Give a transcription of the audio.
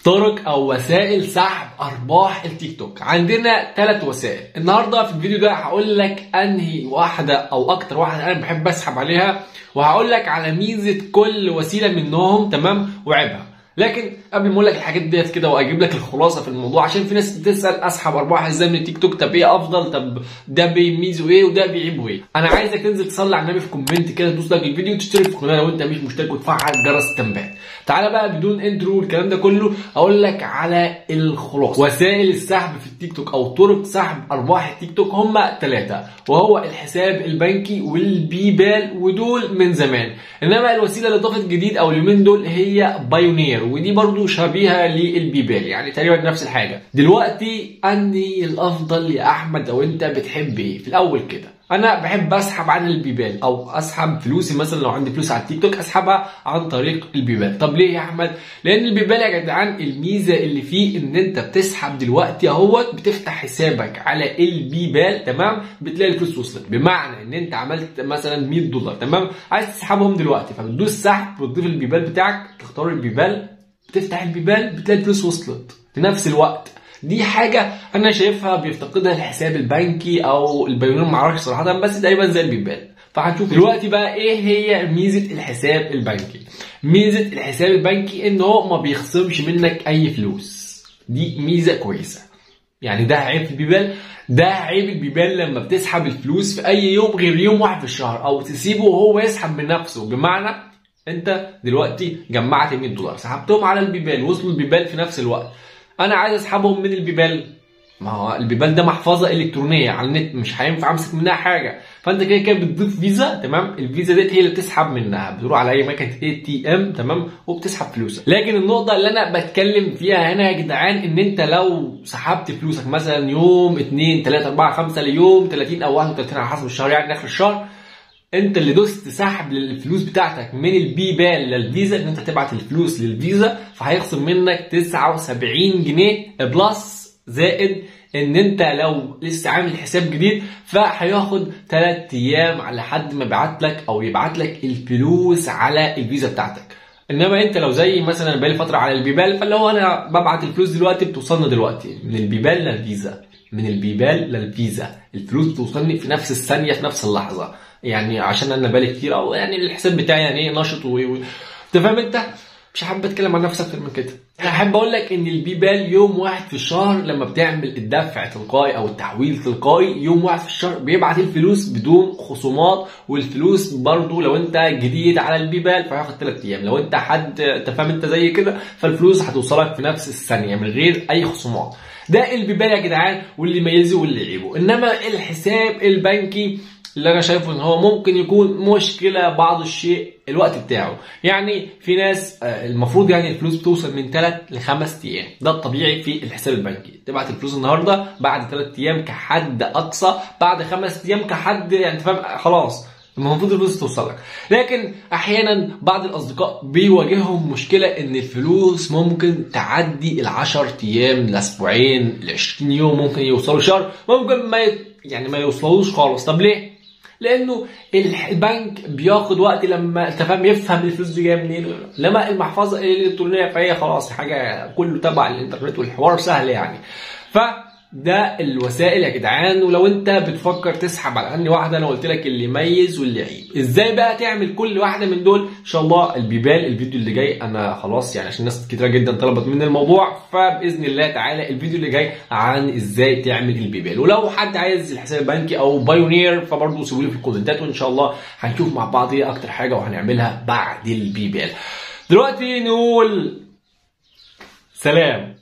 طرق او وسائل سحب ارباح التيك توك عندنا ثلاث وسائل النهارده في الفيديو ده هقول لك انهي واحده او اكتر واحده انا بحب اسحب عليها وهقول لك على ميزه كل وسيله منهم تمام وعيبها لكن قبل ما اقول لك الحاجات ديت كده واجيب لك الخلاصه في الموضوع عشان في ناس بتسال اسحب ارباح ازاي من التيك توك طب ايه افضل طب ده بيميزه ايه وده بيعيبه ايه انا عايزك تنزل تصلي على النبي في كومنت كده تدوس لايك الفيديو وتشترك في القناه لو انت مش مشترك وتفعل جرس التنبيهات تعالى بقى بدون انترو والكلام ده كله اقول لك على الخلاصه وسائل السحب في التيك توك او طرق سحب ارباح التيك توك هم ثلاثه وهو الحساب البنكي والبيبال ودول من زمان انما الوسيله اللي ضافت جديد او اليومين دول هي بايونير ودي برضو شبيهه للبيبال يعني تقريبا نفس الحاجه دلوقتي انهي الافضل يا احمد او انت بتحب ايه في الاول كده انا بحب اسحب عن البيبال او اسحب فلوسي مثلا لو عندي فلوس على التيك توك اسحبها عن طريق البيبال طب ليه يا احمد لان البيبال يا جدعان الميزه اللي فيه ان انت بتسحب دلوقتي اهوت بتفتح حسابك على البيبال تمام بتلاقي الفلوس وصلت بمعنى ان انت عملت مثلا 100 دولار تمام عايز تسحبهم دلوقتي فبتدوس سحب وتضيف البيبال بتاعك تختار البيبال بتفتح البيبال بتلاقي الفلوس وصلت في نفس الوقت دي حاجة أنا شايفها بيفتقدها الحساب البنكي أو البيونير معرفش صراحة بس تقريبا زي البيبال فهنشوف دلوقتي بقى إيه هي ميزة الحساب البنكي ميزة الحساب البنكي إن هو ما بيخصمش منك أي فلوس دي ميزة كويسة يعني ده عيب في البيبال ده عيب البيبال لما بتسحب الفلوس في أي يوم غير يوم واحد في الشهر أو تسيبه وهو يسحب من نفسه بمعنى انت دلوقتي جمعت 100 دولار سحبتهم على البيبال وصلوا البيبال في نفس الوقت انا عايز اسحبهم من البيبال ما هو البيبال ده محفظه الكترونيه على النت مش هينفع امسك منها حاجه فانت كده كده بتضيف فيزا تمام الفيزا ديت هي اللي بتسحب منها بتروح على اي مكنه اي تي ام تمام وبتسحب فلوسك لكن النقطه اللي انا بتكلم فيها هنا يا جدعان ان انت لو سحبت فلوسك مثلا يوم 2 3 4 5 ليوم 30 او 31 على حسب الشهر يعني اخر الشهر انت اللي دوست سحب للفلوس بتاعتك من البيبال للفيزا ان انت تبعت الفلوس للفيزا فهيخصم منك 79 جنيه بلس زائد ان انت لو لسه عامل حساب جديد فهياخد 3 ايام على حد ما يبعت لك او يبعت لك الفلوس على الفيزا بتاعتك انما انت لو زي مثلا بقالي فتره على البيبال فاللي هو انا ببعت الفلوس دلوقتي بتوصلنا دلوقتي من البيبال للفيزا من البيبال للفيزا الفلوس بتوصلني في نفس الثانيه في نفس اللحظه يعني عشان انا بالي كتير او يعني الحساب بتاعي يعني ايه نشط و انت فاهم انت مش حابب اتكلم عن نفسي اكتر من كده انا حابب اقول لك ان البيبال يوم واحد في الشهر لما بتعمل الدفع تلقائي او التحويل تلقائي يوم واحد في الشهر بيبعت الفلوس بدون خصومات والفلوس برضو لو انت جديد على البيبال فهياخد 3 ايام لو انت حد انت فاهم انت زي كده فالفلوس هتوصلك في نفس الثانيه من غير اي خصومات ده البيبال يا جدعان واللي يميزه واللي يعيبه انما الحساب البنكي اللي انا شايفه ان هو ممكن يكون مشكله بعض الشيء الوقت بتاعه يعني في ناس المفروض يعني الفلوس بتوصل من 3 ل 5 ايام ده الطبيعي في الحساب البنكي تبعت الفلوس النهارده بعد 3 ايام كحد اقصى بعد 5 ايام كحد يعني فاهم خلاص المفروض الفلوس توصلك لكن احيانا بعض الاصدقاء بيواجههم مشكله ان الفلوس ممكن تعدي ال 10 ايام لاسبوعين ل 20 يوم ممكن يوصلوا شهر ممكن ما يعني ما يوصلوش خالص طب ليه لانه البنك بياخد وقت لما انت فاهم يفهم الفلوس دي جايه منين لما المحفظه الالكترونيه فهي خلاص حاجه كله تبع الانترنت والحوار سهل يعني ف ده الوسائل يا جدعان ولو انت بتفكر تسحب على انهي واحده انا قلت لك اللي يميز واللي يعيب ازاي بقى تعمل كل واحده من دول ان شاء الله البيبال الفيديو اللي جاي انا خلاص يعني عشان ناس كتيره جدا طلبت مني الموضوع فباذن الله تعالى الفيديو اللي جاي عن ازاي تعمل البيبال ولو حد عايز الحساب البنكي او بايونير فبرضه سيبوا لي في الكومنتات وان شاء الله هنشوف مع بعض ايه اكتر حاجه وهنعملها بعد البيبال دلوقتي نقول سلام